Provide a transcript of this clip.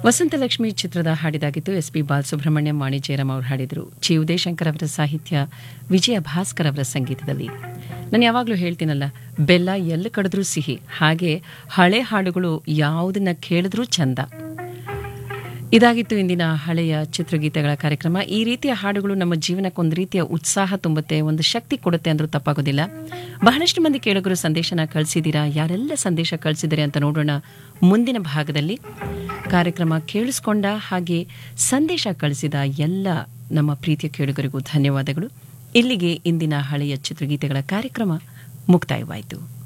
ವಸಂತಲಕ್ಷ್ಮಿ ಚಿತ್ರದ ಹಾಡಿದಾಗಿತ್ತು S P Balasubrahmanyam Vani Jayaram ಅವರು ಹಾಡಿದರು ಚಿ ಉದಯಶಂಕರ್ ಅವರ ಸಾಹಿತ್ಯ ವಿಜಯ ಭಾಸ್ಕರ್ ಅವರ ಸಂಗೀತದಲ್ಲಿ ನಾನು ಯಾವಾಗಲೂ ಹೇಳ್ತೀನಲ್ಲ ಬೆಲ್ಲ ಎಲ್ಲಿ ಕಡಿದ್ರೂ ಸಿಹಿ ಹಾಗೆ ಹಳೆ ಹಾಡುಗಳು ಯಾವುದನ್ನ ಕೇಳಿದ್ರೂ ಚಂದ ಇದಾಗಿತ್ತು ಇಂದಿನ ಹಳೆಯ ಚಿತ್ರಗೀತೆಗಳ ಕಾರ್ಯಕ್ರಮ ಈ ರೀತಿಯ ಹಾಡುಗಳು ನಮ್ಮ ಜೀವನಕ್ಕೆ ಒಂದು ರೀತಿಯ ಉತ್ಸಾಹ ತುಂಬುತ್ತೆ ಒಂದು ಶಕ್ತಿ ಕೊಡುತ್ತೆ ಅಂದ್ರೂ ತಪ್ಪಾಗೋದಿಲ್ಲ ಬಹಳಷ್ಟು ಮಂದಿ ಕೇಳುಗರು ಸಂದೇಶನ ಕಳಿಸಿದ್ದೀರಾ ಯಾರೆಲ್ಲ ಸಂದೇಶ ಕಳಿಸಿದ್ದಾರೆ ಅಂತ ನೋಡೋಣ ಮುಂದಿನ ಭಾಗದಲ್ಲಿ ಕಾರ್ಯಕ್ರಮ ಕೇಳಿಸ್ಕೊಂಡ ಹಾಗೆ ಸಂದೇಶ ಕಳಿಸಿದ ಎಲ್ಲ ನಮ್ಮ ಪ್ರೀತಿಯ ಕೇಳುಗರಿಗೂ ಧನ್ಯವಾದಗಳು ಇಲ್ಲಿಗೆ ಇಂದಿನ ಹಳೆಯ ಚಿತ್ರಗೀತೆಗಳ ಕಾರ್ಯಕ್ರಮ ಮುಕ್ತಾಯವಾಯಿತು